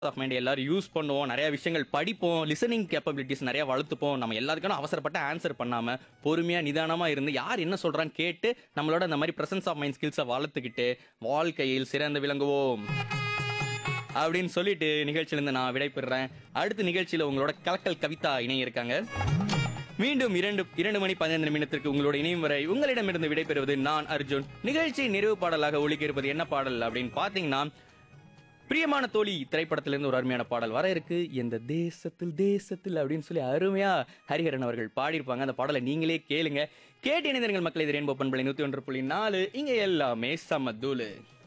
of mind எல்லாரும் use பண்ணுவோம் நிறைய விஷயங்கள் படிப்போம் லிசனிங் கேப்பபிலிட்டிஸ் நிறைய வளர்த்துப்போம் நம்ம எல்லாத்துக்கும் அவசரப்பட்டு ஆன்சர் பண்ணாம பொறுமையா நிதானமா இருந்து யார் என்ன சொல்றான்னு கேட்டு நம்மளோட இந்த மாதிரி பிரசன்ஸ் ஆஃப் மைண்ட் ஸ்கில்ஸை வளர்த்துக்கிட்டு வாழ்க்கையில் சிறந்து விளங்குவோம் அப்படின்னு சொல்லிட்டு நிகழ்ச்சியிலிருந்து நான் விடைபெறுறேன் அடுத்த நிகழ்ச்சியில உங்களோட கலக்கல் கவிதா இணைய இருக்காங்க மீண்டும் இரண்டு இரண்டு மணி பதினைந்து நிமிடத்திற்கு உங்களோட இணையும் வரை உங்களிடமிருந்து விடைபெறுவது நான் அர்ஜுன் நிகழ்ச்சி நிறைவு பாடலாக ஒலிக்க இருப்பது என்ன பாடல் அப்படின்னு பாத்தீங்கன்னா பிரியமான தோழி திரைப்படத்திலிருந்து ஒரு அருமையான பாடல் வர இருக்கு எந்த தேசத்தில் தேசத்தில் அப்படின்னு சொல்லி அருமையா ஹரிஹரன் அவர்கள் பாடியிருப்பாங்க அந்த பாடலை நீங்களே கேளுங்க கேட்டு இணைந்தர்கள் மக்களை இது ரெயின்போ பண்பலை நூத்தி ஒன்று புள்ளி நாலு இங்க எல்லாமே சமதூளு